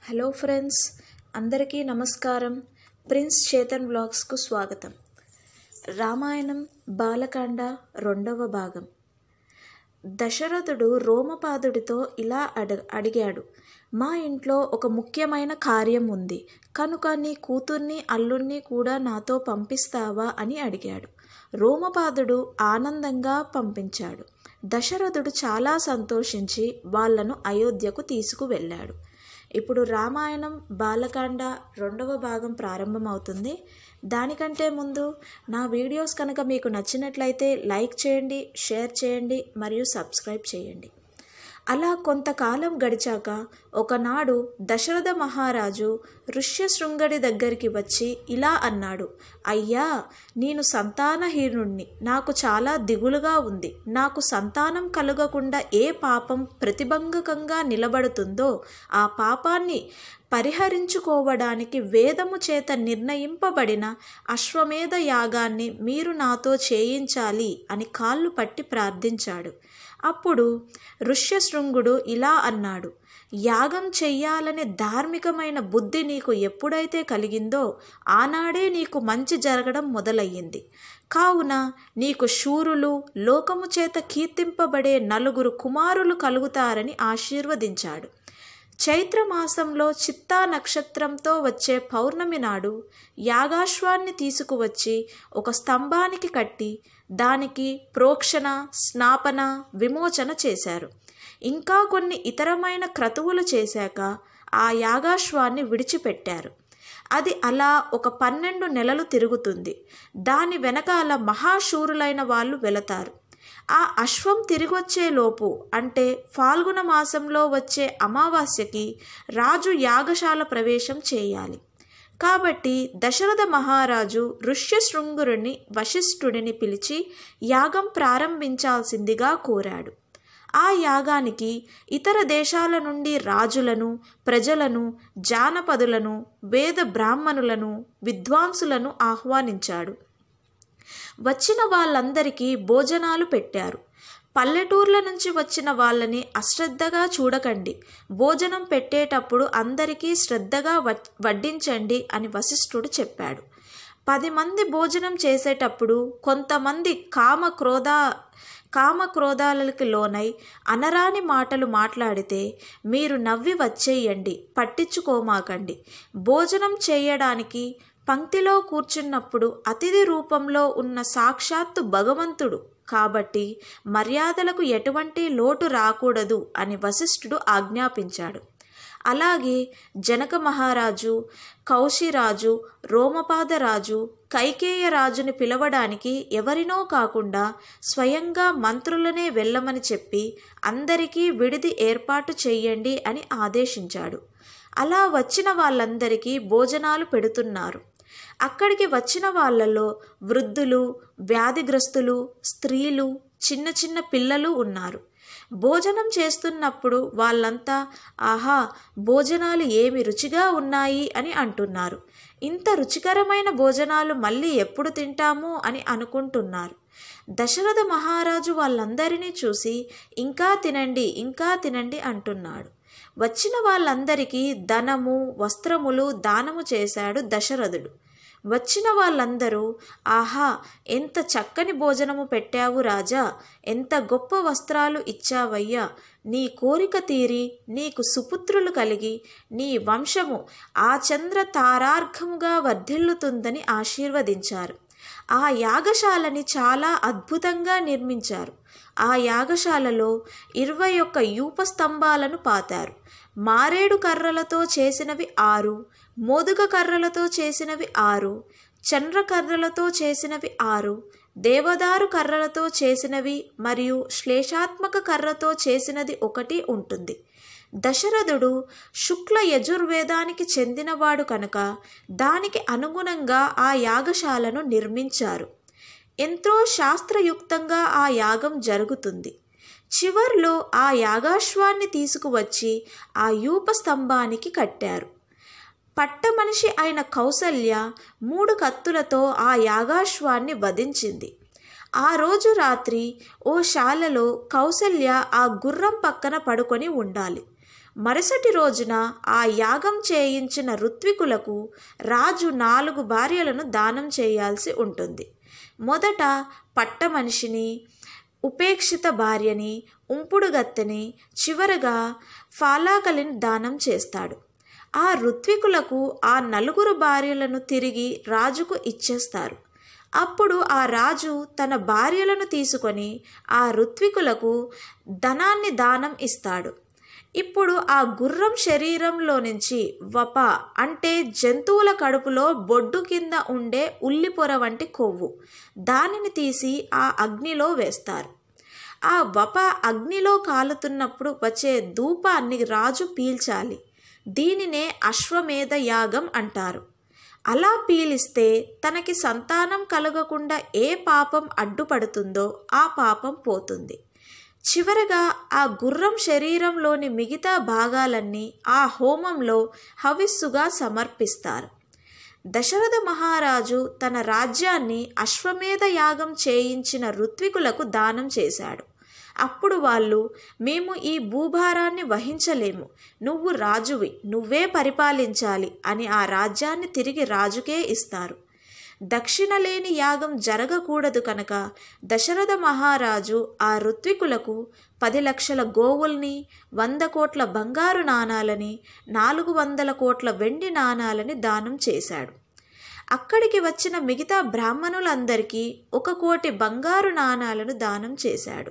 hello friends అందరికీ నమస్కారం prince Chetan బ్లాగ్స్కు స్వాగతం రామాయణం బాలకాండ రెండవ భాగం దశరథుడు రోమపాదుడితో ఇలా అడ అడిగాడు మా ఇంట్లో ఒక ముఖ్యమైన కార్యం ఉంది కనుక నీ కూతుర్ని అల్లుణ్ణి కూడా నాతో పంపిస్తావా అని అడిగాడు రోమపాదుడు ఆనందంగా పంపించాడు దశరథుడు చాలా సంతోషించి వాళ్లను అయోధ్యకు తీసుకువెళ్ళాడు ఇప్పుడు రామాయణం బాలకాండ రెండవ భాగం ప్రారంభమవుతుంది దానికంటే ముందు నా వీడియోస్ కనుక మీకు నచ్చినట్లయితే లైక్ చేయండి షేర్ చేయండి మరియు సబ్స్క్రైబ్ చేయండి అలా కొంతకాలం గడిచాక ఒకనాడు దశరథ మహారాజు ఋష్యశృంగడి దగ్గరికి వచ్చి ఇలా అన్నాడు అయ్యా నేను సంతానహీనుణ్ణి నాకు చాలా దిగులుగా ఉంది నాకు సంతానం కలుగకుండా ఏ పాపం ప్రతిబంధకంగా నిలబడుతుందో ఆ పాపాన్ని పరిహరించుకోవడానికి వేదము చేత నిర్ణయింపబడిన అశ్వమేధ యాగాన్ని మీరు నాతో చేయించాలి అని కాళ్ళు పట్టి ప్రార్థించాడు అప్పుడు ఋష్యశృంగుడు ఇలా అన్నాడు యాగం చెయ్యాలనే ధార్మికమైన బుద్ధి నీకు ఎప్పుడైతే కలిగిందో ఆనాడే నీకు మంచి జరగడం మొదలయ్యింది కావున నీకు శూరులు లోకము చేత కీర్తింపబడే నలుగురు కుమారులు కలుగుతారని ఆశీర్వదించాడు చైత్రమాసంలో చిత్తా నక్షత్రంతో వచ్చే పౌర్ణమి నాడు యాగాశ్వాన్ని తీసుకువచ్చి ఒక స్తంభానికి కట్టి దానికి ప్రోక్షణ స్నాపన విమోచన చేశారు ఇంకా కొన్ని ఇతరమైన క్రతువులు చేశాక ఆ యాగాశ్వాన్ని విడిచిపెట్టారు అది అలా ఒక పన్నెండు నెలలు తిరుగుతుంది దాని వెనకాల మహాశూరులైన వాళ్ళు వెళతారు ఆ అశ్వం తిరిగొచ్చేలోపు అంటే ఫాల్గుణ మాసంలో వచ్చే అమావాస్యకి రాజు యాగశాల ప్రవేశం చేయాలి కాబట్టి దశరథ మహారాజు ఋష్యశృంగురుని వశిష్ఠుడిని పిలిచి యాగం ప్రారంభించాల్సిందిగా కోరాడు ఆ యాగానికి ఇతర దేశాల నుండి రాజులను ప్రజలను జానపదులను వేద బ్రాహ్మణులను విద్వాంసులను ఆహ్వానించాడు వచ్చిన వాళ్ళందరికీ భోజనాలు పెట్టారు పల్లెటూర్ల నుంచి వచ్చిన వాళ్ళని అశ్రద్ధగా చూడకండి భోజనం పెట్టేటప్పుడు అందరికీ శ్రద్ధగా వడ్డించండి అని వశిష్ఠుడు చెప్పాడు పది మంది భోజనం చేసేటప్పుడు కొంతమంది కామ క్రోధ కామక్రోధాలకు లోనై అనరాని మాటలు మాట్లాడితే మీరు నవ్వి వచ్చేయండి పట్టించుకోమాకండి భోజనం చేయడానికి పంక్తిలో కూర్చున్నప్పుడు అతిథి రూపంలో ఉన్న సాక్షాత్తు భగవంతుడు కాబట్టి మర్యాదలకు ఎటువంటి లోటు రాకూడదు అని వశిష్ఠుడు ఆజ్ఞాపించాడు అలాగే జనక మహారాజు కౌశిరాజు రోమపాదరాజు కైకేయరాజుని పిలవడానికి ఎవరినో కాకుండా స్వయంగా మంత్రులనే వెళ్ళమని చెప్పి అందరికీ విడిది ఏర్పాటు చెయ్యండి అని ఆదేశించాడు అలా వచ్చిన వాళ్ళందరికీ భోజనాలు పెడుతున్నారు అక్కడికి వచ్చిన వాళ్ళలో వృద్ధులు వ్యాధిగ్రస్తులు స్త్రీలు చిన్న చిన్న పిల్లలు ఉన్నారు భోజనం చేస్తున్నప్పుడు వాళ్ళంతా ఆహా భోజనాలు ఏమి రుచిగా ఉన్నాయి అని అంటున్నారు ఇంత రుచికరమైన భోజనాలు మళ్ళీ ఎప్పుడు తింటాము అని అనుకుంటున్నారు దశరథ మహారాజు వాళ్ళందరినీ చూసి ఇంకా తినండి ఇంకా తినండి అంటున్నాడు వచ్చిన వాళ్ళందరికీ ధనము వస్త్రములు దానము చేశాడు దశరథుడు వచ్చిన వాళ్ళందరూ ఆహా ఎంత చక్కని భోజనము పెట్టావు రాజా ఎంత గొప్ప వస్త్రాలు ఇచ్చావయ్యా నీ కోరిక తీరి నీకు సుపుత్రులు కలిగి నీ వంశము ఆ చంద్ర తారార్ఘముగా వర్ధిల్లుతుందని ఆశీర్వదించారు ఆ యాగశాలని చాలా అద్భుతంగా నిర్మించారు ఆ యాగశాలలో ఇరవై ఒక్క యూప స్తంభాలను పాతారు మారేడు కర్రలతో చేసినవి ఆరు మోదుగ కర్రలతో చేసినవి ఆరు చంద్ర కర్రలతో చేసినవి ఆరు దేవదారు కర్రలతో చేసినవి మరియు శ్లేషాత్మక కర్రతో చేసినది ఒకటి ఉంటుంది దశరథుడు శుక్ల యజుర్వేదానికి చెందినవాడు కనుక దానికి అనుగుణంగా ఆ యాగశాలను నిర్మించారు ఎంతో శాస్త్రయుక్తంగా ఆ యాగం జరుగుతుంది చివర్లో ఆ యాగాశ్వాన్ని తీసుకువచ్చి ఆ యూప స్తంభానికి కట్టారు పట్టమనిషి అయిన కౌసల్య మూడు కత్తులతో ఆ యాగాశ్వాన్ని వధించింది ఆ రోజు రాత్రి ఓ శాలలో కౌసల్య ఆ గుర్రం పక్కన పడుకొని ఉండాలి మరుసటి రోజున ఆ యాగం చేయించిన ఋత్వికులకు రాజు నాలుగు భార్యలను దానం చేయాల్సి ఉంటుంది మొదట పట్ట మనిషిని ఉపేక్షిత భార్యని ఉంపుడుగత్తెని చివరగా ఫాలాకలిని దానం చేస్తాడు ఆ ఋత్వికులకు ఆ నలుగురు భార్యలను తిరిగి రాజుకు ఇచ్చేస్తారు అప్పుడు ఆ రాజు తన భార్యలను తీసుకొని ఆ ఋత్వికులకు ధనాన్ని దానం ఇస్తాడు ఇప్పుడు ఆ గుర్రం శరీరంలో నుంచి వప అంటే జంతువుల కడుపులో బొడ్డు కింద ఉండే ఉల్లిపొర వంటి కొవ్వు దానిని తీసి ఆ అగ్నిలో వేస్తారు ఆ వప అగ్నిలో కాలుతున్నప్పుడు వచ్చే ధూపాన్ని రాజు పీల్చాలి దీనినే అశ్వమేధ యాగం అంటారు అలా పీలిస్తే తనకి సంతానం కలగకుండా ఏ పాపం అడ్డుపడుతుందో ఆ పాపం పోతుంది చివరగా ఆ గుర్రం శరీరంలోని మిగతా భాగాలన్నీ ఆ హోమంలో హవిస్సుగా సమర్పిస్తారు దశరథ మహారాజు తన రాజ్యాన్ని అశ్వమేధ యాగం చేయించిన ఋత్వికులకు దానం చేశాడు అప్పుడు వాళ్ళు మేము ఈ భూభారాన్ని వహించలేము నువ్వు రాజువి నువ్వే పరిపాలించాలి అని ఆ రాజ్యాన్ని తిరిగి రాజుకే ఇస్తారు దక్షిణ లేని యాగం జరగకూడదు కనుక దశరథ మహారాజు ఆ ఋత్వికులకు పది లక్షల గోవుల్ని వంద కోట్ల బంగారు నాణాలని నాలుగు వందల కోట్ల వెండి నాణాలని దానం చేశాడు అక్కడికి వచ్చిన మిగతా బ్రాహ్మణులందరికీ ఒక కోటి బంగారు నాణాలను దానం చేశాడు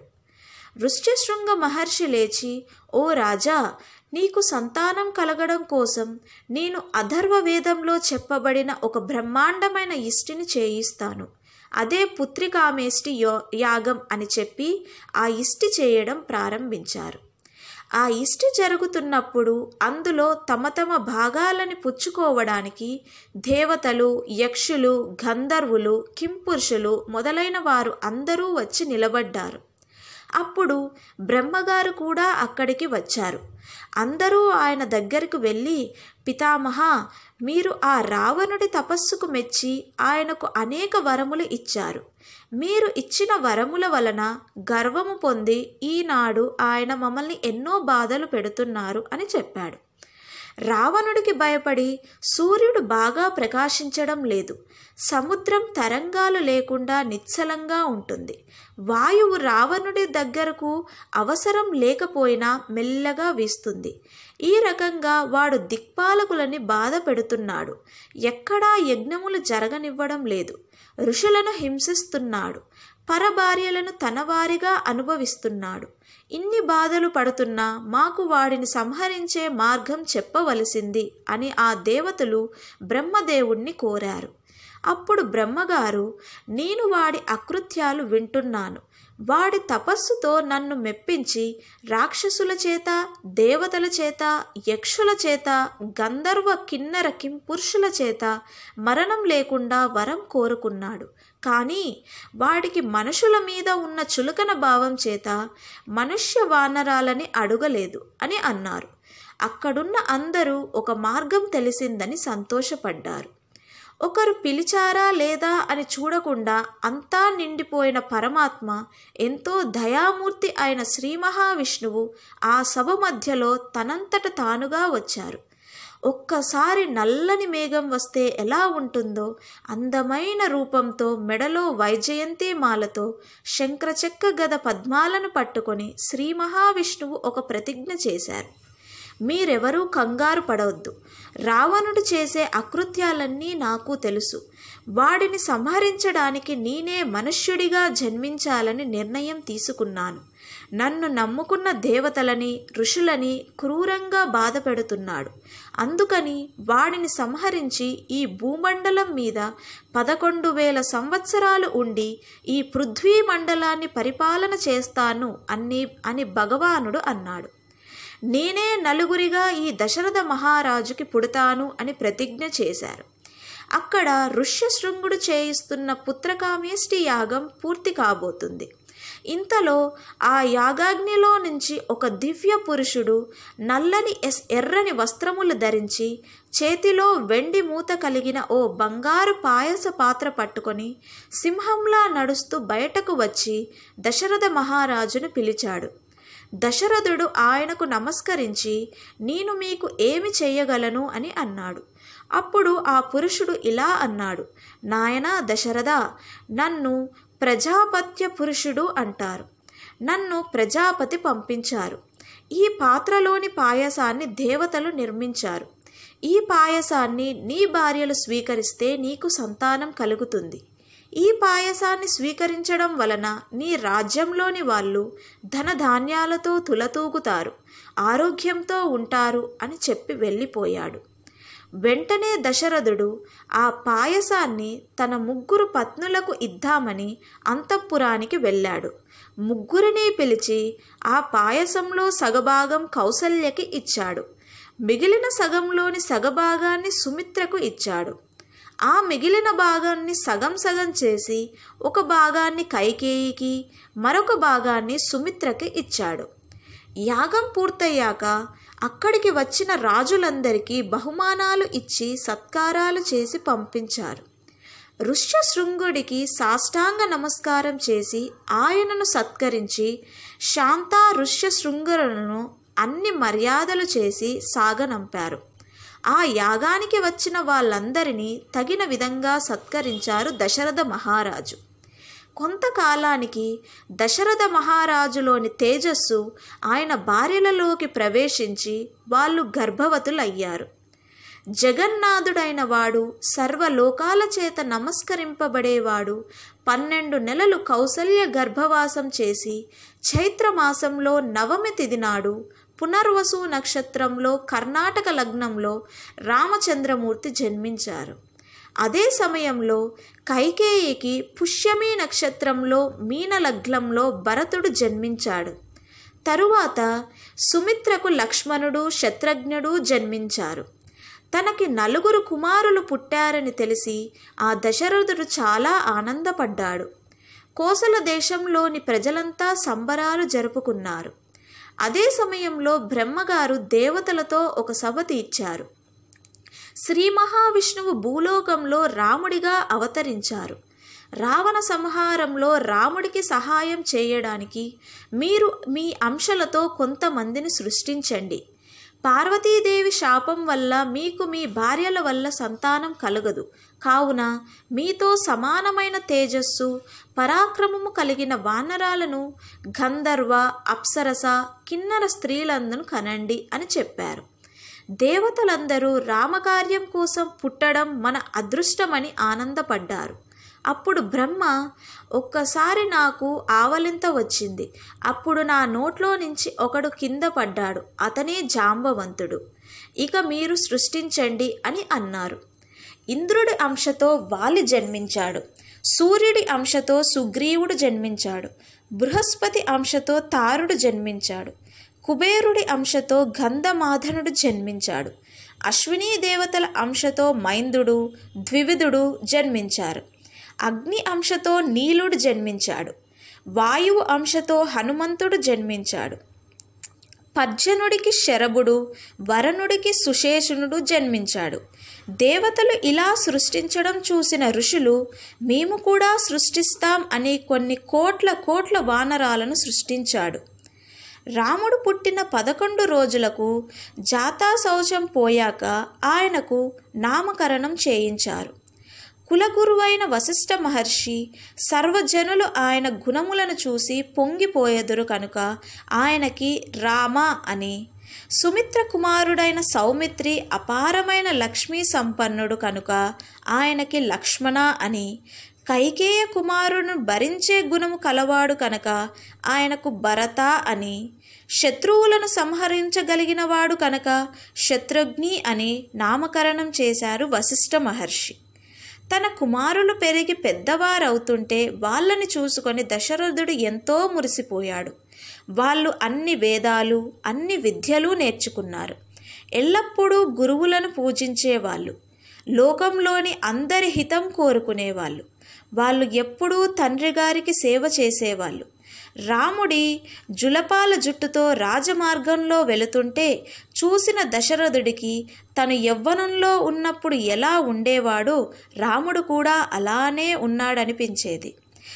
ఋష్యశృంగ మహర్షి లేచి ఓ రాజా నీకు సంతానం కలగడం కోసం నేను అధర్వ వేదంలో చెప్పబడిన ఒక బ్రహ్మాండమైన ఇష్టిని చేయిస్తాను అదే పుత్రికామేష్టి యో యాగం అని చెప్పి ఆ ఇష్టి చేయడం ప్రారంభించారు ఆ ఇష్టి జరుగుతున్నప్పుడు అందులో తమ తమ భాగాలని పుచ్చుకోవడానికి దేవతలు యక్షులు గంధర్వులు కింపురుషులు మొదలైన వారు అందరూ వచ్చి నిలబడ్డారు అప్పుడు బ్రహ్మగారు కూడా అక్కడికి వచ్చారు అందరూ ఆయన దగ్గరకు వెళ్ళి పితామహ మీరు ఆ రావణుడి తపస్సుకు మెచ్చి ఆయనకు అనేక వరములు ఇచ్చారు మీరు ఇచ్చిన వరముల వలన గర్వము పొంది ఈనాడు ఆయన మమ్మల్ని ఎన్నో బాధలు పెడుతున్నారు అని చెప్పాడు రావణుడికి భయపడి సూర్యుడు బాగా ప్రకాశించడం లేదు సముద్రం తరంగాలు లేకుండా నిశ్చలంగా ఉంటుంది వాయువు రావణుడి దగ్గరకు అవసరం లేకపోయినా మెల్లగా వీస్తుంది ఈ రకంగా వాడు దిక్పాలకులని బాధ పెడుతున్నాడు ఎక్కడా యజ్ఞములు జరగనివ్వడం లేదు ఋషులను హింసిస్తున్నాడు పరభార్యలను తన వారిగా అనుభవిస్తున్నాడు ఇన్ని బాధలు పడుతున్నా మాకు వాడిని సంహరించే మార్గం చెప్పవలసింది అని ఆ దేవతలు బ్రహ్మదేవుణ్ణి కోరారు అప్పుడు బ్రహ్మగారు నేను వాడి అకృత్యాలు వింటున్నాను వాడి తపస్సుతో నన్ను మెప్పించి రాక్షసుల చేత దేవతల చేత యక్షుల చేత గంధర్వ కిన్నర కింపురుషుల చేత మరణం లేకుండా వరం కోరుకున్నాడు కానీ వాడికి మనుషుల మీద ఉన్న చులకన భావం చేత మనుష్య వానరాలని అడుగలేదు అని అన్నారు అక్కడున్న అందరూ ఒక మార్గం తెలిసిందని సంతోషపడ్డారు ఒకరు పిలిచారా లేదా అని చూడకుండా అంతా నిండిపోయిన పరమాత్మ ఎంతో దయామూర్తి అయిన శ్రీ మహావిష్ణువు ఆ సభ మధ్యలో తనంతట తానుగా వచ్చారు ఒక్కసారి నల్లని మేఘం వస్తే ఎలా ఉంటుందో అందమైన రూపంతో మెడలో వైజయంతి మాలతో శంకరచక్ర గద పద్మాలను పట్టుకొని శ్రీ మహావిష్ణువు ఒక ప్రతిజ్ఞ చేశారు మీరెవరూ కంగారు పడవద్దు రావణుడు చేసే అకృత్యాలన్నీ నాకు తెలుసు వాడిని సంహరించడానికి నేనే మనుష్యుడిగా జన్మించాలని నిర్ణయం తీసుకున్నాను నన్ను నమ్ముకున్న దేవతలని ఋషులని క్రూరంగా బాధ పెడుతున్నాడు అందుకని వాడిని సంహరించి ఈ భూమండలం మీద పదకొండు వేల సంవత్సరాలు ఉండి ఈ పృథ్వీ మండలాన్ని పరిపాలన చేస్తాను అన్ని అని భగవానుడు అన్నాడు నేనే నలుగురిగా ఈ దశరథ మహారాజుకి పుడతాను అని ప్రతిజ్ఞ చేశారు అక్కడ ఋష్యశృంగుడు చేయిస్తున్న పుత్రకామేష్టి యాగం పూర్తి కాబోతుంది ఇంతలో ఆ యాగాగ్నిలో నుంచి ఒక దివ్య పురుషుడు నల్లని ఎస్ ఎర్రని వస్త్రములు ధరించి చేతిలో వెండి మూత కలిగిన ఓ బంగారు పాయస పాత్ర పట్టుకొని సింహంలా నడుస్తూ బయటకు వచ్చి దశరథ మహారాజును పిలిచాడు దశరథుడు ఆయనకు నమస్కరించి నేను మీకు ఏమి చేయగలను అని అన్నాడు అప్పుడు ఆ పురుషుడు ఇలా అన్నాడు నాయనా దశరథ నన్ను ప్రజాపత్య పురుషుడు అంటారు నన్ను ప్రజాపతి పంపించారు ఈ పాత్రలోని పాయసాన్ని దేవతలు నిర్మించారు ఈ పాయసాన్ని నీ భార్యలు స్వీకరిస్తే నీకు సంతానం కలుగుతుంది ఈ పాయసాన్ని స్వీకరించడం వలన నీ రాజ్యంలోని వాళ్ళు ధనధాన్యాలతో తులతూగుతారు ఆరోగ్యంతో ఉంటారు అని చెప్పి వెళ్ళిపోయాడు వెంటనే దశరథుడు ఆ పాయసాన్ని తన ముగ్గురు పత్నులకు ఇద్దామని అంతఃపురానికి వెళ్ళాడు ముగ్గురిని పిలిచి ఆ పాయసంలో సగభాగం కౌసల్యకి ఇచ్చాడు మిగిలిన సగంలోని సగభాగాన్ని సుమిత్రకు ఇచ్చాడు ఆ మిగిలిన భాగాన్ని సగం సగం చేసి ఒక భాగాన్ని కైకేయికి మరొక భాగాన్ని సుమిత్రకి ఇచ్చాడు యాగం పూర్తయ్యాక అక్కడికి వచ్చిన రాజులందరికీ బహుమానాలు ఇచ్చి సత్కారాలు చేసి పంపించారు ఋష్యశృంగుడికి సాష్టాంగ నమస్కారం చేసి ఆయనను సత్కరించి శాంతా ఋష్యశృంగులను అన్ని మర్యాదలు చేసి సాగనంపారు ఆ యాగానికి వచ్చిన వాళ్ళందరినీ తగిన విధంగా సత్కరించారు దశరథ మహారాజు కొంతకాలానికి దశరథ మహారాజులోని తేజస్సు ఆయన భార్యలలోకి ప్రవేశించి వాళ్ళు గర్భవతులయ్యారు జగన్నాథుడైన వాడు సర్వలోకాల చేత నమస్కరింపబడేవాడు పన్నెండు నెలలు కౌసల్య గర్భవాసం చేసి చైత్రమాసంలో నవమి తిథి నాడు పునర్వసు నక్షత్రంలో కర్ణాటక లగ్నంలో రామచంద్రమూర్తి జన్మించారు అదే సమయంలో కైకేయికి పుష్యమి నక్షత్రంలో మీన లగ్నంలో భరతుడు జన్మించాడు తరువాత సుమిత్రకు లక్ష్మణుడు శత్రుఘ్నుడు జన్మించారు తనకి నలుగురు కుమారులు పుట్టారని తెలిసి ఆ దశరథుడు చాలా ఆనందపడ్డాడు కోసల దేశంలోని ప్రజలంతా సంబరాలు జరుపుకున్నారు అదే సమయంలో బ్రహ్మగారు దేవతలతో ఒక సభ తీర్చారు శ్రీ మహావిష్ణువు భూలోకంలో రాముడిగా అవతరించారు రావణ సంహారంలో రాముడికి సహాయం చేయడానికి మీరు మీ అంశలతో కొంతమందిని సృష్టించండి పార్వతీదేవి శాపం వల్ల మీకు మీ భార్యల వల్ల సంతానం కలగదు కావున మీతో సమానమైన తేజస్సు పరాక్రమము కలిగిన వానరాలను గంధర్వ అప్సరస కిన్నర స్త్రీలందరూ కనండి అని చెప్పారు దేవతలందరూ రామకార్యం కోసం పుట్టడం మన అదృష్టమని ఆనందపడ్డారు అప్పుడు బ్రహ్మ ఒక్కసారి నాకు ఆవలింత వచ్చింది అప్పుడు నా నోట్లో నుంచి ఒకడు కింద పడ్డాడు అతనే జాంబవంతుడు ఇక మీరు సృష్టించండి అని అన్నారు ఇంద్రుడి అంశతో వాలి జన్మించాడు సూర్యుడి అంశతో సుగ్రీవుడు జన్మించాడు బృహస్పతి అంశతో తారుడు జన్మించాడు కుబేరుడి అంశతో గంధమాధనుడు జన్మించాడు అశ్వినీ దేవతల అంశతో మైందుడు ద్వివిధుడు జన్మించారు అగ్ని అంశతో నీలుడు జన్మించాడు వాయువు అంశతో హనుమంతుడు జన్మించాడు పర్జనుడికి శరభుడు వరణుడికి సుశేషునుడు జన్మించాడు దేవతలు ఇలా సృష్టించడం చూసిన ఋషులు మేము కూడా సృష్టిస్తాం అని కొన్ని కోట్ల కోట్ల వానరాలను సృష్టించాడు రాముడు పుట్టిన పదకొండు రోజులకు జాతా శౌచం పోయాక ఆయనకు నామకరణం చేయించారు కులగురువైన వశిష్ఠ మహర్షి సర్వజనులు ఆయన గుణములను చూసి పొంగిపోయేదురు కనుక ఆయనకి రామ అని సుమిత్ర కుమారుడైన సౌమిత్రి అపారమైన లక్ష్మీ సంపన్నుడు కనుక ఆయనకి లక్ష్మణ అని కైకేయ కుమారుని భరించే గుణము కలవాడు కనుక ఆయనకు భరత అని శత్రువులను సంహరించగలిగినవాడు కనుక శత్రుఘ్ని అని నామకరణం చేశారు వశిష్ఠ మహర్షి తన కుమారులు పెరిగి పెద్దవారవుతుంటే వాళ్ళని చూసుకొని దశరథుడు ఎంతో మురిసిపోయాడు వాళ్ళు అన్ని వేదాలు అన్ని విద్యలు నేర్చుకున్నారు ఎల్లప్పుడూ గురువులను పూజించేవాళ్ళు లోకంలోని అందరి హితం కోరుకునేవాళ్ళు వాళ్ళు ఎప్పుడూ తండ్రి గారికి సేవ చేసేవాళ్ళు రాముడి జులపాల జుట్టుతో రాజమార్గంలో వెళుతుంటే చూసిన దశరథుడికి తను యవ్వనంలో ఉన్నప్పుడు ఎలా ఉండేవాడో రాముడు కూడా అలానే ఉన్నాడనిపించేది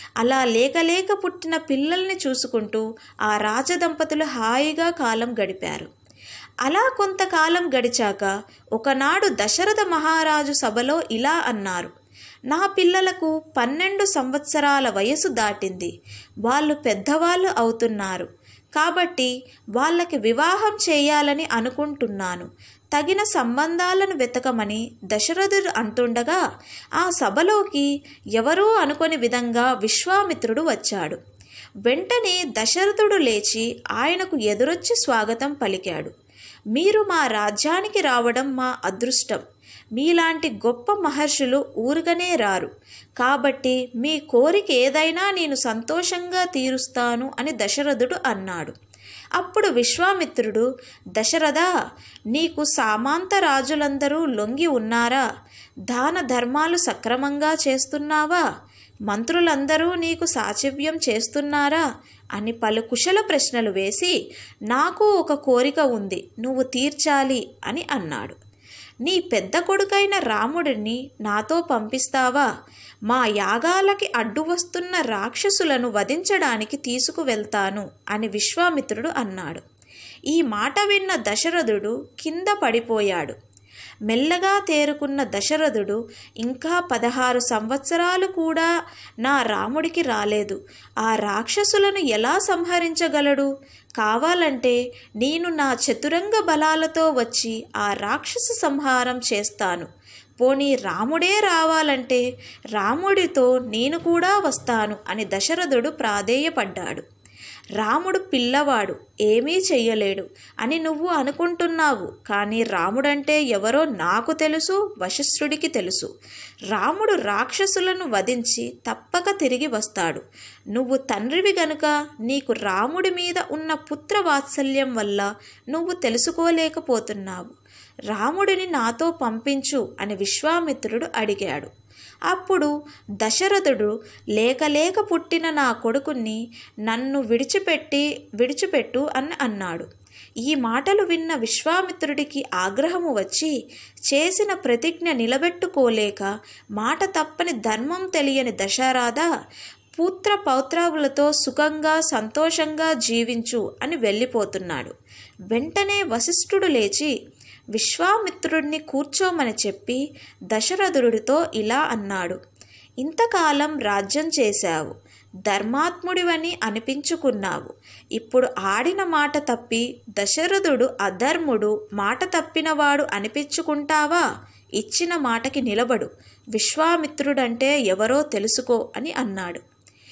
అలా లేక లేక పుట్టిన పిల్లల్ని చూసుకుంటూ ఆ రాజదంపతులు హాయిగా కాలం గడిపారు అలా కొంతకాలం గడిచాక ఒకనాడు దశరథ మహారాజు సభలో ఇలా అన్నారు నా పిల్లలకు పన్నెండు సంవత్సరాల వయసు దాటింది వాళ్ళు పెద్దవాళ్ళు అవుతున్నారు కాబట్టి వాళ్ళకి వివాహం చేయాలని అనుకుంటున్నాను తగిన సంబంధాలను వెతకమని దశరథుడు అంటుండగా ఆ సభలోకి ఎవరూ అనుకొని విధంగా విశ్వామిత్రుడు వచ్చాడు వెంటనే దశరథుడు లేచి ఆయనకు ఎదురొచ్చి స్వాగతం పలికాడు మీరు మా రాజ్యానికి రావడం మా అదృష్టం మీలాంటి గొప్ప మహర్షులు ఊరుగనే రారు కాబట్టి మీ కోరిక ఏదైనా నేను సంతోషంగా తీరుస్తాను అని దశరథుడు అన్నాడు అప్పుడు విశ్వామిత్రుడు దశరథ నీకు సామాంత రాజులందరూ లొంగి ఉన్నారా దాన ధర్మాలు సక్రమంగా చేస్తున్నావా మంత్రులందరూ నీకు సాచివ్యం చేస్తున్నారా అని పలు కుశల ప్రశ్నలు వేసి నాకు ఒక కోరిక ఉంది నువ్వు తీర్చాలి అని అన్నాడు నీ పెద్ద కొడుకైన రాముడిని నాతో పంపిస్తావా మా యాగాలకి అడ్డు వస్తున్న రాక్షసులను వధించడానికి తీసుకువెళ్తాను అని విశ్వామిత్రుడు అన్నాడు ఈ మాట విన్న దశరథుడు కింద పడిపోయాడు మెల్లగా తేరుకున్న దశరథుడు ఇంకా పదహారు సంవత్సరాలు కూడా నా రాముడికి రాలేదు ఆ రాక్షసులను ఎలా సంహరించగలడు కావాలంటే నేను నా చతురంగ బలాలతో వచ్చి ఆ రాక్షస సంహారం చేస్తాను పోనీ రాముడే రావాలంటే రాముడితో నేను కూడా వస్తాను అని దశరథుడు ప్రాధేయపడ్డాడు రాముడు పిల్లవాడు ఏమీ చెయ్యలేడు అని నువ్వు అనుకుంటున్నావు కానీ రాముడంటే ఎవరో నాకు తెలుసు వశిష్ఠుడికి తెలుసు రాముడు రాక్షసులను వధించి తప్పక తిరిగి వస్తాడు నువ్వు తండ్రివి గనుక నీకు రాముడి మీద ఉన్న పుత్ర వాత్సల్యం వల్ల నువ్వు తెలుసుకోలేకపోతున్నావు రాముడిని నాతో పంపించు అని విశ్వామిత్రుడు అడిగాడు అప్పుడు దశరథుడు లేక లేక పుట్టిన నా కొడుకుని నన్ను విడిచిపెట్టి విడిచిపెట్టు అని అన్నాడు ఈ మాటలు విన్న విశ్వామిత్రుడికి ఆగ్రహము వచ్చి చేసిన ప్రతిజ్ఞ నిలబెట్టుకోలేక మాట తప్పని ధర్మం తెలియని దశరాధ పుత్ర పౌత్రావులతో సుఖంగా సంతోషంగా జీవించు అని వెళ్ళిపోతున్నాడు వెంటనే వశిష్ఠుడు లేచి విశ్వామిత్రుడిని కూర్చోమని చెప్పి దశరథుడితో ఇలా అన్నాడు ఇంతకాలం రాజ్యం చేశావు ధర్మాత్ముడివని అనిపించుకున్నావు ఇప్పుడు ఆడిన మాట తప్పి దశరథుడు అధర్ముడు మాట తప్పినవాడు అనిపించుకుంటావా ఇచ్చిన మాటకి నిలబడు విశ్వామిత్రుడంటే ఎవరో తెలుసుకో అని అన్నాడు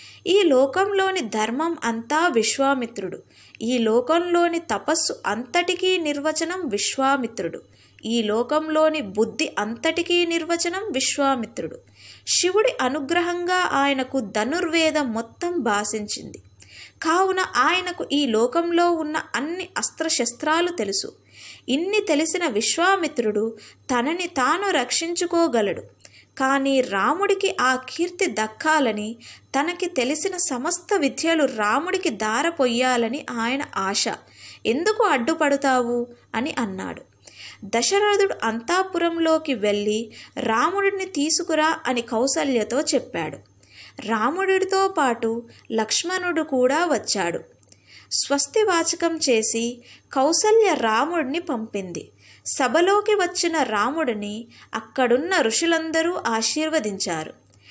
ఈ లోకంలోని ధర్మం అంతా విశ్వామిత్రుడు ఈ లోకంలోని తపస్సు అంతటికీ నిర్వచనం విశ్వామిత్రుడు ఈ లోకంలోని బుద్ధి అంతటికీ నిర్వచనం విశ్వామిత్రుడు శివుడి అనుగ్రహంగా ఆయనకు ధనుర్వేదం మొత్తం భాషించింది కావున ఆయనకు ఈ లోకంలో ఉన్న అన్ని అస్త్రశస్త్రాలు తెలుసు ఇన్ని తెలిసిన విశ్వామిత్రుడు తనని తాను రక్షించుకోగలడు కానీ రాముడికి ఆ కీర్తి దక్కాలని తనకి తెలిసిన సమస్త విద్యలు రాముడికి దారపొయ్యాలని ఆయన ఆశ ఎందుకు అడ్డుపడతావు అని అన్నాడు దశరథుడు అంతాపురంలోకి వెళ్ళి రాముడిని తీసుకురా అని కౌసల్యతో చెప్పాడు రాముడితో పాటు లక్ష్మణుడు కూడా వచ్చాడు స్వస్తి వాచకం చేసి కౌసల్య రాముడిని పంపింది సభలోకి వచ్చిన రాముడిని అక్కడున్న ఋషులందరూ ఆశీర్వదించారు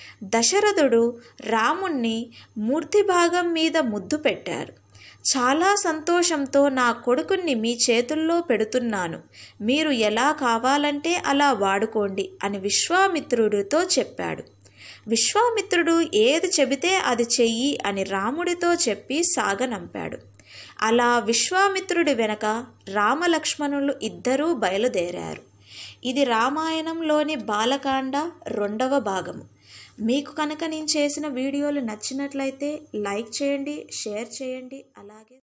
దశరథుడు రాముణ్ణి మూర్తి భాగం మీద ముద్దు పెట్టారు చాలా సంతోషంతో నా కొడుకుని మీ చేతుల్లో పెడుతున్నాను మీరు ఎలా కావాలంటే అలా వాడుకోండి అని విశ్వామిత్రుడితో చెప్పాడు విశ్వామిత్రుడు ఏది చెబితే అది చెయ్యి అని రాముడితో చెప్పి సాగనంపాడు అలా విశ్వామిత్రుడి వెనక రామలక్ష్మణులు ఇద్దరూ బయలుదేరారు ఇది రామాయణంలోని బాలకాండ రెండవ భాగము మీకు కనుక నేను చేసిన వీడియోలు నచ్చినట్లయితే లైక్ చేయండి షేర్ చేయండి అలాగే